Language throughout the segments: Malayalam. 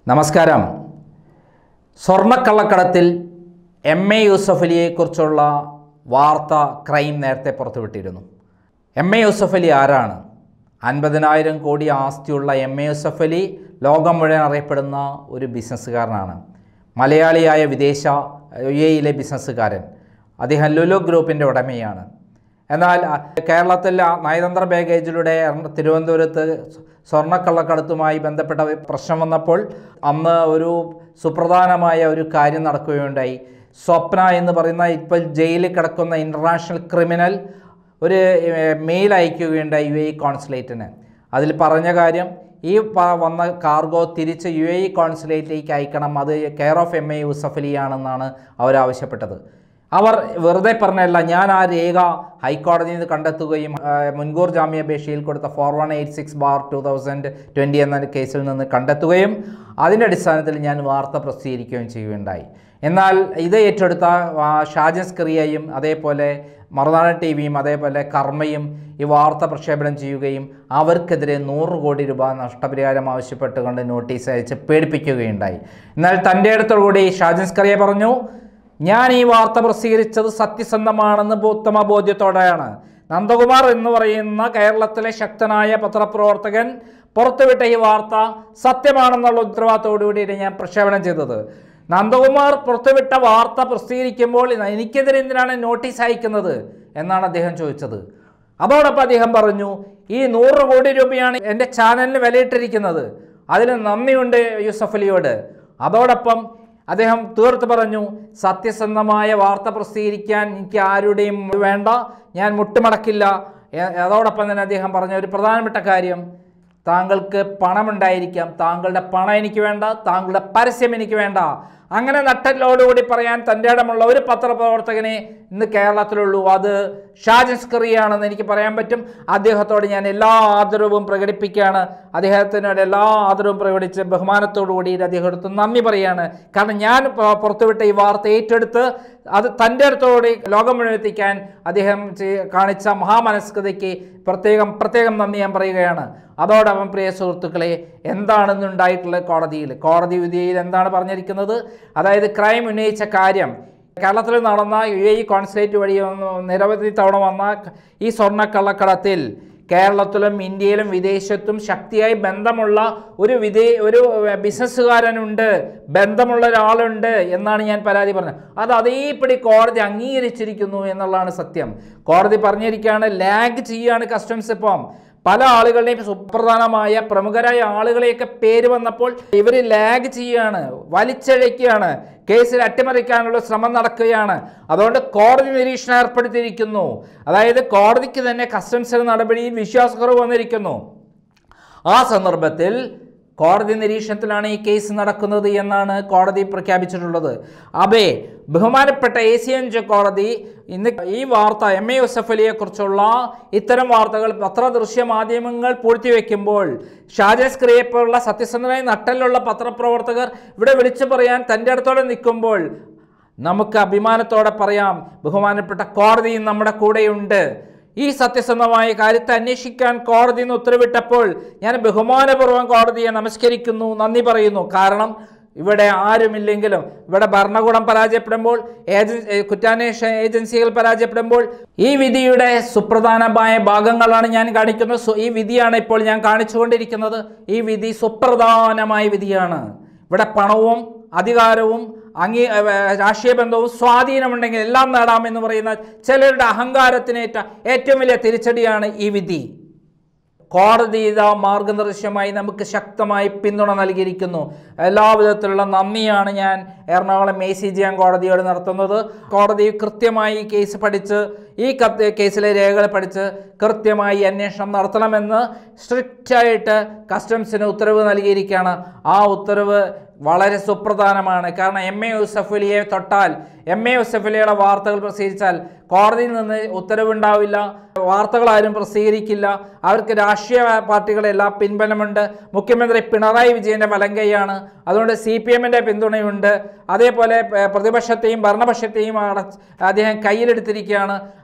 നമസ്കാരം സ്വർണ്ണക്കള്ളക്കടത്തിൽ എം എ യൂസഫലിയെക്കുറിച്ചുള്ള വാർത്ത ക്രൈം നേരത്തെ പുറത്തുവിട്ടിരുന്നു എം എ യൂസഫലി ആരാണ് അൻപതിനായിരം കോടി ആസ്തിയുള്ള എം എ യൂസഫലി ലോകം മുഴുവൻ അറിയപ്പെടുന്ന ഒരു ബിസിനസ്സുകാരനാണ് മലയാളിയായ വിദേശ യു എയിലെ ബിസിനസ്സുകാരൻ അദ്ദേഹം ലുലു ഗ്രൂപ്പിൻ്റെ ഉടമയാണ് എന്നാൽ അ, കേരളത്തിൽ ആ നയതന്ത്ര ബാഗേജിലൂടെ എറണ- തിരുവനന്തപുരത്ത് സ്വർണ്ണക്കള്ളക്കടത്തുമായി ബന്ധപ്പെട്ട ഒരു പ്രശ്നം വന്നപ്പോൾ അന്ന് ഒരു സുപ്രധാനമായ ഒരു കാര്യം നടക്കുകയുണ്ടായി സ്വപ്ന എന്ന് പറയുന്ന ഇപ്പോൾ ജയിലിൽ കിടക്കുന്ന ഇൻ്റർനാഷണൽ ക്രിമിനൽ ഒരു ഏർ, മെയിൽ അയക്കുകയുണ്ടായി യു എ ഇ കോൺസുലേറ്റിന് അതിൽ പറഞ്ഞ കാര്യം ഈ പ- വന്ന കാർഗോ തിരിച്ച് യു എ ഇ കോൺസുലേറ്റിലേക്ക് അയക്കണം അത് care of M A Yusuffali ആണെന്നാണ് അവർ ആവശ്യപ്പെട്ടത് അവർ വെറുതെ പറഞ്ഞല്ല ഞാൻ ആ രേഖ ഹൈക്കോടതിയിൽ നിന്ന് കണ്ടെത്തുകയും ആ, മുൻകൂർ ജാമ്യാപേക്ഷയിൽ കൊടുത്ത four one eight six bar two thousand twenty എന്ന കേസിൽ നിന്ന് കണ്ടെത്തുകയും അതിൻ്റെ അടിസ്ഥാനത്തിൽ ഞാൻ വാർത്ത പ്രസിദ്ധീകരിക്കുകയും ചെയ്യുകയുണ്ടായി എന്നാൽ ഇത് ഏറ്റെടുത്ത ആ, ഷാജൻ സ്കറിയയും അതേപോലെ മറുനാടൻ ടി വിയും അതേപോലെ കർമ്മയും ഈ വാർത്ത പ്രക്ഷേപണം ചെയ്യുകയും അവർക്കെതിരെ നൂറ് കോടി രൂപ നഷ്ടപരിഹാരം ആവശ്യപ്പെട്ടുകൊണ്ട് നോട്ടീസ് അയച്ച് പേടിപ്പിക്കുകയുണ്ടായി എന്നാൽ തൻ്റെ അടുത്തോടുകൂടി ഷാജൻ സ്കറിയ പറഞ്ഞു ഞാൻ ഈ വാർത്ത പ്രസിദ്ധീകരിച്ചത് സത്യസന്ധമാണെന്ന് ഉത്തമ ബോധ്യത്തോടെയാണ് നന്ദകുമാർ എന്ന് പറയുന്ന കേരളത്തിലെ ശക്തനായ പത്രപ്രവർത്തകൻ പുറത്തുവിട്ട ഈ വാർത്ത സത്യമാണെന്നുള്ള ഉത്തരവാദിത്തോടുകൂടിയാണ് ഞാൻ പ്രക്ഷേപണം ചെയ്തത് നന്ദകുമാർ പുറത്തുവിട്ട വാർത്ത പ്രസിദ്ധീകരിക്കുമ്പോൾ എനിക്കെതിരെ എന്തിനാണ് നോട്ടീസ് അയക്കുന്നത് എന്നാണ് അദ്ദേഹം ചോദിച്ചത് അതോടൊപ്പം അദ്ദേഹം പറഞ്ഞു ഈ നൂറ് കോടി രൂപയാണ് എൻ്റെ ചാനലിന് വിലയിട്ടിരിക്കുന്നത് അതിന് നന്ദിയുണ്ട് യൂസഫ് അലിയോട് അതോടൊപ്പം അദ്ദേഹം തീർത്ത് പറഞ്ഞു സത്യസന്ധമായ വാർത്ത പ്രസിദ്ധീകരിക്കാൻ എനിക്ക് ആരുടെയും വേണ്ട ഞാൻ മുട്ടുമടക്കില്ല എ- അതോടൊപ്പം തന്നെ അദ്ദേഹം പറഞ്ഞ ഒരു പ്രധാനപ്പെട്ട കാര്യം താങ്കൾക്ക് പണമുണ്ടായിരിക്കാം താങ്കളുടെ പണം എനിക്ക് വേണ്ട താങ്കളുടെ പരസ്യം എനിക്ക് വേണ്ട അങ്ങനെ നട്ടലോടുകൂടി പറയാൻ തൻ്റെ ഇടമുള്ള ഒരു പത്രപ്രവർത്തകനെ ഇന്ന് കേരളത്തിലുള്ളൂ അത് ഷാജൻ സ്കറിയാണെന്ന് എനിക്ക് പറയാൻ പറ്റും അദ്ദേഹത്തോട് ഞാൻ എല്ലാ ആദരവും പ്രകടിപ്പിക്കുകയാണ് അദ്ദേഹത്തിനോട് എല്ലാ ആദരവും പ്രകടിച്ച് ബഹുമാനത്തോടു കൂടി അദ്ദേഹത്തിന് നന്ദി പറയുകയാണ് കാരണം ഞാൻ പ- പുറത്തുവിട്ട ഈ വാർത്ത ഏറ്റെടുത്ത് അത് തൻ്റെ അടുത്തോടെ ലോകം മുഴുവൻ എത്തിക്കാൻ അദ്ദേഹം ചെയ്- കാണിച്ച മഹാമനസ്കതയ്ക്ക് പ്രത്യേകം പ്രത്യേകം നന്ദി ഞാൻ പറയുകയാണ് അതോടൊപ്പം പ്രിയ സുഹൃത്തുക്കളെ എന്താണെന്നുണ്ടായിട്ടുള്ളത് കോടതിയിൽ കോടതി വിധിയിൽ എന്താണ് പറഞ്ഞിരിക്കുന്നത് അതായത് ക്രൈം ഉന്നയിച്ച കാര്യം കേരളത്തിൽ നടന്ന യു എ ഇ കോൺസുലേറ്റ് വഴി വന്ന നിരവധി തവണ വന്ന ഈ സ്വർണ്ണക്കള്ളക്കടത്തിൽ കേരളത്തിലും ഇന്ത്യയിലും വിദേശത്തും ശക്തിയായി ബന്ധമുള്ള ഒരു വിദേ ഒരു ബിസിനസ്സുകാരനുണ്ട് ബന്ധമുള്ള ഒരാളുണ്ട് എന്നാണ് ഞാൻ പരാതി പറഞ്ഞത് അത് അതേപടി കോടതി അംഗീകരിച്ചിരിക്കുന്നു എന്നുള്ളതാണ് സത്യം കോടതി പറഞ്ഞിരിക്കുകയാണ് ലാഗ് ചെയ്യാണ് കസ്റ്റംസ് ഇപ്പം പല ആളുകളുടെയും സുപ്രധാനമായ പ്രമുഖരായ ആളുകളെയൊക്കെ പേര് വന്നപ്പോൾ ഇവർ ലാഗ് ചെയ്യുകയാണ് വലിച്ചഴയ്ക്കുകയാണ് കേസിൽ അട്ടിമറിക്കാനുള്ള ശ്രമം നടക്കുകയാണ് അതുകൊണ്ട് കോടതി നിരീക്ഷണം ഏർപ്പെടുത്തിയിരിക്കുന്നു അതായത് കോടതിക്ക് തന്നെ കസ്റ്റംസ് നടപടിയിൽ വിശ്വാസക്കുറവ് വന്നിരിക്കുന്നു ആ സന്ദർഭത്തിൽ കോടതി നിരീക്ഷണത്തിലാണ് ഈ കേസ് നടക്കുന്നത് എന്നാണ് കോടതി പ്രഖ്യാപിച്ചിട്ടുള്ളത് അബേ ബഹുമാനപ്പെട്ട എ സി എൻ ജെ കോടതി ഇന്ന് ഈ വാർത്ത എം എ യൂസഫ് അലിയെ കുറിച്ചുള്ള ഇത്തരം വാർത്തകൾ പത്രദൃശ്യ മാധ്യമങ്ങൾ പൂഴ്ത്തിവെക്കുമ്പോൾ ഷാജസ് ക്രിയപ്പോലുള്ള സത്യസന്ധനായി നട്ടലുള്ള പത്രപ്രവർത്തകർ ഇവിടെ വിളിച്ചു പറയാൻ തൻ്റെ അടുത്തോടെ നിൽക്കുമ്പോൾ നമുക്ക് അഭിമാനത്തോടെ പറയാം ബഹുമാനപ്പെട്ട കോടതിയും നമ്മുടെ കൂടെയുണ്ട് ഈ സത്യസന്ധമായ കാര്യത്തെ അന്വേഷിക്കാൻ കോടതി നിന്ന് ഉത്തരവിട്ടപ്പോൾ ഞാൻ ബഹുമാനപൂർവ്വം കോടതിയെ നമസ്കരിക്കുന്നു നന്ദി പറയുന്നു കാരണം ഇവിടെ ആരുമില്ലെങ്കിലും ഇവിടെ ഭരണകൂടം പരാജയപ്പെടുമ്പോൾ ഏജൻ ഏ, കുറ്റാന്വേഷണ ഏജൻസികൾ പരാജയപ്പെടുമ്പോൾ ഈ വിധിയുടെ സുപ്രധാനമായ ഭാഗങ്ങളാണ് ഞാൻ കാണിക്കുന്നത് സു- ഈ വിധിയാണ് ഇപ്പോൾ ഞാൻ കാണിച്ചുകൊണ്ടിരിക്കുന്നത് ഈ വിധി സുപ്രധാനമായ വിധിയാണ് ഇവിടെ പണവും അധികാരവും അംഗീ ഏ, രാഷ്ട്രീയ ബന്ധവും സ്വാധീനമുണ്ടെങ്കിൽ എല്ലാം നേടാമെന്ന് പറയുന്ന ചിലരുടെ അഹങ്കാരത്തിനേറ്റ ഏറ്റവും വലിയ തിരിച്ചടിയാണ് ഈ വിധി കോടതി ഇതാ മാർഗനിർദ്ദേശമായി നമുക്ക് ശക്തമായി പിന്തുണ നൽകിയിരിക്കുന്നു എല്ലാവിധത്തിലുള്ള നന്ദിയാണ് ഞാൻ Ernakulam A C J M കോടതിയോട് നടത്തുന്നത് കോടതി കൃത്യമായി ഈ കേസ് പഠിച്ച് ഈ കത്ത് കേസിലെ രേഖകൾ പഠിച്ച് കൃത്യമായി അന്വേഷണം നടത്തണമെന്ന് സ്ട്രിക്റ്റായിട്ട് കസ്റ്റംസിന് ഉത്തരവ് നൽകിയിരിക്കുകയാണ് ആ ഉത്തരവ് വളരെ സുപ്രധാനമാണ് കാരണം എം എ യൂസഫലിയെ തൊട്ടാൽ എം എ യൂസഫലിയുടെ വാർത്തകൾ പ്രസിദ്ധീകരിച്ചാൽ കോടതിയിൽ നിന്ന് ഉത്തരവുണ്ടാവില്ല വാർത്തകൾ ആരും പ്രസിദ്ധീകരിക്കില്ല അവർക്ക് രാഷ്ട്രീയ പാർട്ടികളെല്ലാം പിൻബലമുണ്ട് മുഖ്യമന്ത്രി പിണറായി വിജയൻ്റെ വലങ്കയാണ് അതുകൊണ്ട് സി പി എമ്മിൻ്റെ പിന്തുണയുണ്ട് അതേപോലെ ഏർ, പ്രതിപക്ഷത്തെയും ഭരണപക്ഷത്തെയും അടച്ച് അദ്ദേഹം കയ്യിലെടുത്തിരിക്കുകയാണ്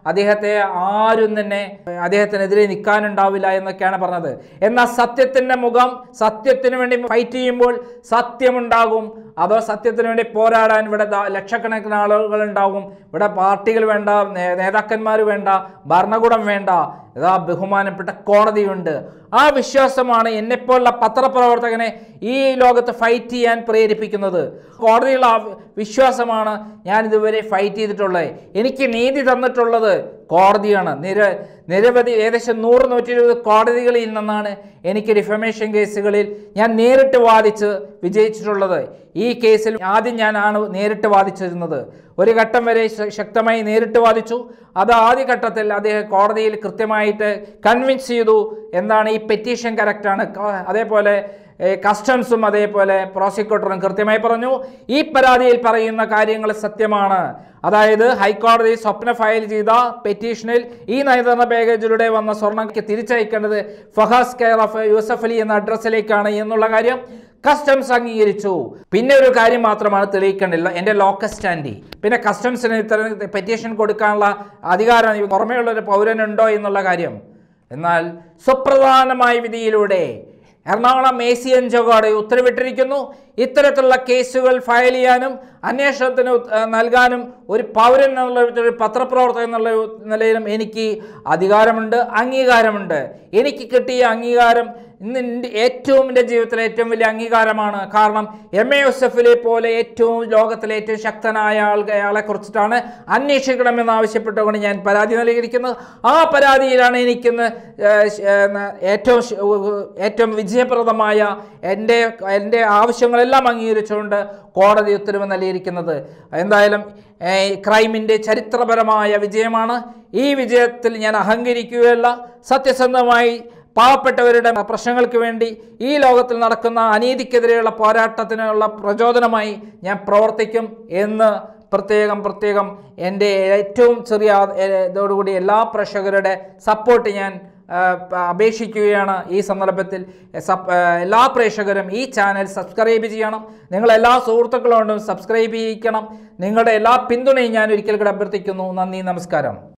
അദ്ദേഹത്തെ ആരും തന്നെ അദ്ദേഹത്തിനെതിരെ നിൽക്കാനുണ്ടാവില്ല എന്നൊക്കെയാണ് പറഞ്ഞത് എന്നാൽ സത്യത്തിൻ്റെ മുഖം സത്യത്തിന് വേണ്ടി ഫൈറ്റ് ചെയ്യുമ്പോൾ സത്യമുണ്ടാകും അതോ സത്യത്തിന് വേണ്ടി പോരാടാൻ ഇവിടെ ദാ ലക്ഷക്കണക്കിന് ആളുകൾ ഉണ്ടാകും ഇവിടെ പാർട്ടികൾ വേണ്ട നേ- നേതാക്കന്മാർ വേണ്ട ഭരണകൂടം വേണ്ട ഇതാ ബഹുമാനപ്പെട്ട കോടതിയുണ്ട് ആ വിശ്വാസമാണ് എന്നെപ്പോലുള്ള പത്രപ്രവർത്തകനെ ഈ ലോകത്ത് ഫൈറ്റ് ചെയ്യാൻ പ്രേരിപ്പിക്കുന്നത് കോടതിയുള്ള ആ വിശ്വാസമാണ് ഞാൻ ഇതുവരെ ഫൈറ്റ് ചെയ്തിട്ടുള്ളത് എനിക്ക് നീതി തന്നിട്ടുള്ളത് കോടതിയാണ് നിര നിരവധി ഏകദേശം നൂറ് നൂറ്റി ഇരുപത് കോടതികളിൽ നിന്നാണ് എനിക്ക് ഡിഫമേഷൻ കേസുകളിൽ ഞാൻ നേരിട്ട് വാദിച്ച് വിജയിച്ചിട്ടുള്ളത് ഈ കേസിൽ ആദ്യം ഞാനാണ് നേരിട്ട് വാദിച്ചിരുന്നത് ഒരു ഘട്ടം വരെ ശ- ശക്തമായി നേരിട്ട് വാദിച്ചു അത് ആദ്യ ഘട്ടത്തിൽ അദ്ദേഹം കോടതിയിൽ കൃത്യമായിട്ട് കൺവിൻസ് ചെയ്തു എന്താണ് ഈ പെറ്റീഷൻ കറക്റ്റാണ് അതേപോലെ ഏഹ്, കസ്റ്റംസും അതേപോലെ പ്രോസിക്യൂട്ടറും കൃത്യമായി പറഞ്ഞു ഈ പരാതിയിൽ പറയുന്ന കാര്യങ്ങൾ സത്യമാണ് അതായത് ഹൈക്കോടതി സ്വപ്ന ഫയൽ ചെയ്ത പെറ്റീഷനിൽ ഈ നയതന്ത്ര പാക്കേജിലൂടെ വന്ന സ്വർണ്ണം തിരിച്ചയക്കേണ്ടത് ഫഹാസ് കെയർ ഓഫ് യൂസഫ് അലി എന്ന അഡ്രസ്സിലേക്കാണ് എന്നുള്ള കാര്യം കസ്റ്റംസ് അംഗീകരിച്ചു പിന്നെ ഒരു കാര്യം മാത്രമാണ് തെളിയിക്കേണ്ടില്ല എൻ്റെ ലോക്കൽ സ്റ്റാൻഡി പിന്നെ കസ്റ്റംസിന് ഇത്തരം പെറ്റീഷൻ കൊടുക്കാനുള്ള അധികാരം പുറമേയുള്ള ഒരു പൗരനുണ്ടോ എന്നുള്ള കാര്യം എന്നാൽ സുപ്രധാനമായ വിധിയിലൂടെ എറണാകുളം മേസിയൻ ജോഗോട് ഉത്തരവിട്ടിരിക്കുന്നു ഇത്തരത്തിലുള്ള കേസുകൾ ഫയൽ ചെയ്യാനും അന്വേഷണത്തിന് ഉത്- ഏഹ് നൽകാനും ഒരു പൗരൻ എന്നുള്ള ഒരു പത്രപ്രവർത്തകൻ എന്നുള്ള നിലയിലും എനിക്ക് അധികാരമുണ്ട് അംഗീകാരമുണ്ട് എനിക്ക് കിട്ടിയ അംഗീകാരം ഇന്ന് എൻ്റെ ഏറ്റവും എൻ്റെ ജീവിതത്തിലെ ഏറ്റവും വലിയ അംഗീകാരമാണ് കാരണം എം എ യൂസഫിലെ പോലെ ഏറ്റവും ലോകത്തിലെ ഏറ്റവും ശക്തനായ ആൾ അയാളെ കുറിച്ചിട്ടാണ് അന്വേഷിക്കണമെന്ന് ആവശ്യപ്പെട്ടുകൊണ്ട് ഞാൻ പരാതി നൽകിയിരിക്കുന്നത് ആ പരാതിയിലാണ് എനിക്കിന്ന് ഏഹ്, ശ- ഏഹ്, ഏറ്റവും ശ- ഏറ്റവും വിജയപ്രദമായ എൻ്റെ എൻ്റെ ആവശ്യങ്ങളെല്ലാം അംഗീകരിച്ചുകൊണ്ട് കോടതി ഉത്തരവ് നൽകിയിരിക്കുന്നത് എന്തായാലും ഏഹ്, ക്രൈമിൻ്റെ ചരിത്രപരമായ വിജയമാണ് ഈ വിജയത്തിൽ ഞാൻ അഹങ്കരിക്കുകയല്ല സത്യസന്ധമായി പാവപ്പെട്ടവരുടെ പ്രശ്നങ്ങൾക്ക് വേണ്ടി ഈ ലോകത്തിൽ നടക്കുന്ന അനീതിക്കെതിരെയുള്ള പോരാട്ടത്തിനുള്ള പ്രചോദനമായി ഞാൻ പ്രവർത്തിക്കും എന്ന് പ്രത്യേകം പ്രത്യേകം എൻ്റെ ഏറ്റവും ചെറിയ ഏഹ്, ഇതോടുകൂടി എല്ലാ പ്രേക്ഷകരുടെ സപ്പോർട്ട് ഞാൻ ആ, പ- അപേക്ഷിക്കുകയാണ് ഈ സന്ദർഭത്തിൽ സബ് ആ, എല്ലാ പ്രേക്ഷകരും ഈ ചാനൽ സബ്സ്ക്രൈബ് ചെയ്യണം നിങ്ങൾ എല്ലാ സുഹൃത്തുക്കളോടും സബ്സ്ക്രൈബ് ചെയ്യിക്കണം നിങ്ങളുടെ എല്ലാ പിന്തുണയും ഞാൻ ഒരിക്കൽ കൂടെ അഭ്യർത്ഥിക്കുന്നു നന്ദി നമസ്കാരം